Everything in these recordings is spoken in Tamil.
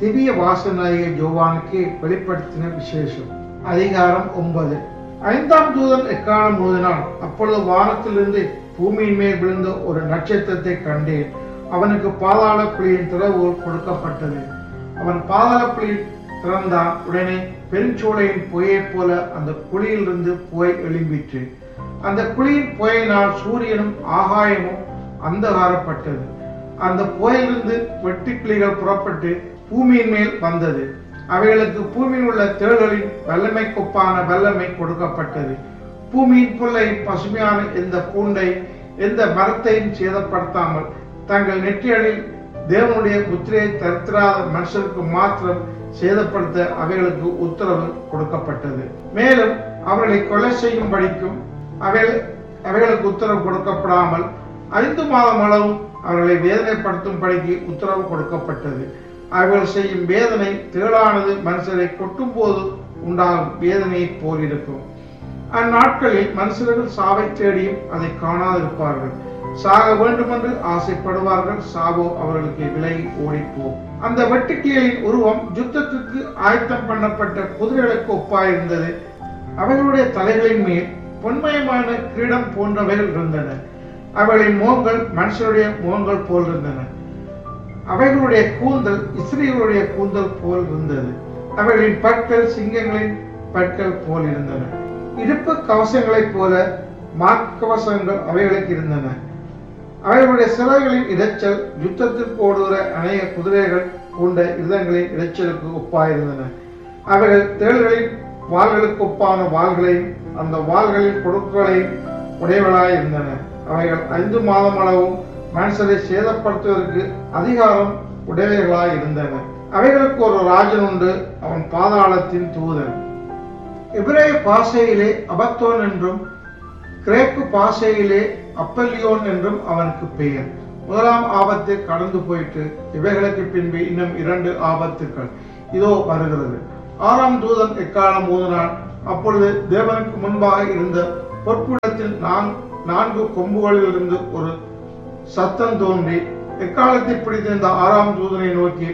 திவ்ய வாசநாயக ஜோவானுக்கு வெளிப்படுத்தின விசேஷம் அதிகாரம் ஒன்பது ஐந்தாம் தூதன் எக்காலம் ஊதினான் அப்பொழுது வானத்திலிருந்து பூமியின் மேல் விழுந்த ஒரு நட்சத்திரத்தை கண்டேன் அவனுக்கு பாதாள குழியின் திறவு கொடுக்கப்பட்டது அவன் பாதாள குழி திறந்தான் உடனே பெருஞ்சோலையின் புகையைப் போல அந்த குழியிலிருந்து புகை எழும்பிற்று அந்த குழியின் புகையினால் சூரியனும் ஆகாயமும் அந்தகாரப்பட்டது அந்த புகையிலிருந்து வெட்டுக்கிளிகள் புறப்பட்டு பூமியின் மேல் வந்தது அவைகளுக்கு பூமியில் உள்ள தேள்களின் வல்லமை கொப்பான வல்லமை கொடுக்கப்பட்டது பூமியின் புல்லை பசுமையான எந்த பூண்டை எந்த மரத்தையும் சேதப்படுத்தாமல் தங்கள் நெற்றியடில் தேவனுடைய முத்திரையை தரித்திராத மனுஷருக்கு மாத்திரம் சேதப்படுத்த அவைகளுக்கு உத்தரவு கொடுக்கப்பட்டது மேலும் அவர்களை கொலை செய்யும் படிக்கும் அவைகள் அவைகளுக்கு உத்தரவு கொடுக்கப்படாமல் ஐந்து மாதம் அளவும் அவர்களை வேதனைப்படுத்தும் படிக்கு உத்தரவு கொடுக்கப்பட்டது அவர்கள் செய்யும் வேதனை தேளானது மனுஷரை கொட்டும் போது உண்டாகும் வேதனையை போல் இருக்கும் அந்நாட்களில் மனுஷர்கள் சாவை தேடியும் அதை காணாதிருப்பார்கள் சாக வேண்டுமென்று ஆசைப்படுவார்கள் சாவோ அவர்களுக்கு விலகி ஓடிப்போம் அந்த வெட்டுக்கிளியின் உருவம் யுத்தத்திற்கு ஆயத்தம் பண்ணப்பட்ட குதிரைகளுக்கு ஒப்பாயிருந்தது அவைகளுடைய தலைகளின் மேல் பொன்மயமான கிரீடம் போன்றவைகள் இருந்தன அவைகளின் முகங்கள் மனுஷருடைய முகங்கள் போல் இருந்தன அவைகளுடைய கூந்தல் இஸ்ரீகளுடைய கூந்தல் போல் இருந்தது அவைகளின் பற்கள் சிங்கங்களின் பற்கள் போல் இருந்தன இடுப்பு கவசங்களைப் போல மாக்கவசங்கள் அவைகளுக்கு இருந்தன அவைகளுடைய சிலைகளின் இரைச்சல் யுத்தத்திற்கு ஓடுகிற அநேக குதிரைகள் கொண்ட இதங்களின் இரைச்சலுக்கு ஒப்பாயிருந்தன அவைகள் தேள்களின் வாள்களுக்கு ஒப்பான வாள்களையும் அந்த வாள்களின் கொடுக்குகளையும் உடையவளாய் இருந்தன அவைகள் ஐந்து மாதம் அளவும் மனுஷரை சேதப்படுத்துவதற்கு அதிகாரம் உடையவைகளாய் இருந்தன அவைகளுக்கு ஒரு ராஜன் உண்டு அவன் பாதாளத்தின் தூதன் இப்ரேய பாஷையிலே அபத்தோன் என்றும் கிரேக்கு பாஷையிலே அப்பல்லியோன் என்றும் அவனுக்கு பெயர் முதலாம் ஆபத்து கடந்து போயிட்டு இவைகளுக்கு பின்பு இன்னும் இரண்டு ஆபத்துக்கள் இதோ வருகிறது ஆறாம் தூதன் எக்காலம் ஊதினான் அப்பொழுது தேவனுக்கு முன்பாக இருந்த பொற்குடத்தில் நான் நான்கு கொம்புகளில் இருந்து ஒரு சத்தம் தோன்றி எக்காலத்தை பிடித்திருந்த ஆறாம் தூதனை நோக்கி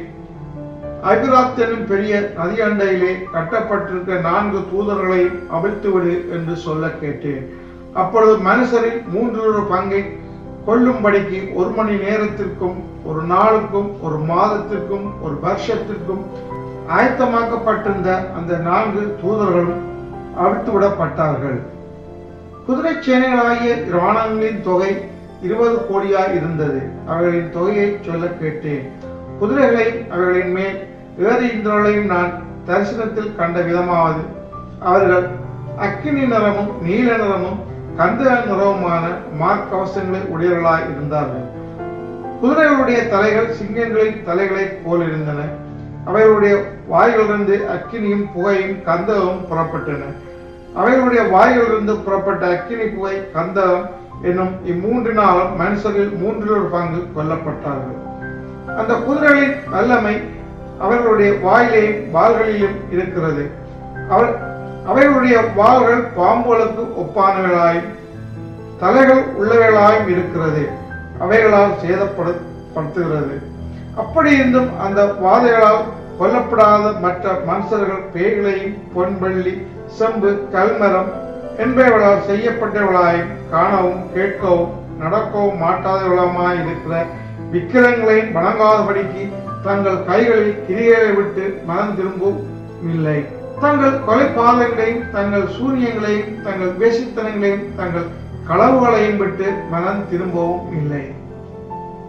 ஐபிராத் என்னும் பெரிய நதி அண்டையிலே கட்டப்பட்டிருக்க நான்கு தூதர்களையும் அவிழ்த்துவிடு என்று சொல்ல கேட்டேன் அப்பொழுது மனுஷரில் மூன்று பங்கை கொள்ளும்படிக்கு ஒரு மணி நேரத்திற்கும் ஒரு நாளுக்கும் ஒரு மாதத்திற்கும் ஒரு வருஷத்திற்கும் ஆயத்தமாக்கப்பட்டிருந்த அந்த நான்கு தூதர்களும் அவிழ்த்து விடப்பட்டார்கள் குதிரை சேனைகளாகிய இராணுவங்களின் தொகை இருபது கோடியாய் இருந்தது அவர்களின் தொகையை சொல்ல கேட்டேன் குதிரைகளை அவர்களின் மேல் ஏறுகின்றவர்களையும் நான் தரிசனத்தில் கண்ட விதமாவது அவர்கள் அக்கினி நிறமும் நீல நிறமும் கந்தக நிறமுமான மார்க்கவசங்களை உடையவர்களாய் இருந்தார்கள் குதிரைகளுடைய தலைகள் சிங்கங்களின் தலைகளைப் போல் இருந்தன அவைகளுடைய வாய்களிலிருந்து அக்கினியும் புகையும் கந்தகமும் புறப்பட்டன அவைகளுடைய வாய்களிலிருந்து புறப்பட்ட அக்கினி புகை கந்தகம் என்னும் இம்மூன்றினாலும் மனுஷரில் மூன்றில் ஒரு பங்கு கொல்லப்பட்டார்கள் அந்த குதிரைகளின் வல்லமை அவர்களுடைய வாயிலையும் வாள்களிலும் இருக்கிறது அவர் அவைகளுடைய வாள்கள் பாம்புகளுக்கு ஒப்பானவர்களாயும் தலைகள் உள்ளவைகளாயும் இருக்கிறது அவைகளால் சேதப்படுத்துகிறது அப்படி இருந்தும் அந்த வாதைகளால் கொல்லப்படாத மற்ற மனுஷர்கள் பேய்களையும் பொன் வெள்ளி செம்பு கல்மரம் என்பவர்களால் செய்யப்பட்டவர்களாயும் காணவும் கேட்கவும் நடக்கவும் மாட்டாதவர்களுமாய் இருக்கிற விக்கிரங்களையும் வணங்காதபடிக்கு தங்கள் கைகளில் கிரிகளை விட்டு மனம் திரும்பவும் இல்லை தங்கள் கொலை பாதங்களையும் தங்கள் சூரியங்களையும் தங்கள் வேசித்தனங்களையும் தங்கள் களவுகளையும் விட்டு மனம் திரும்பவும் இல்லை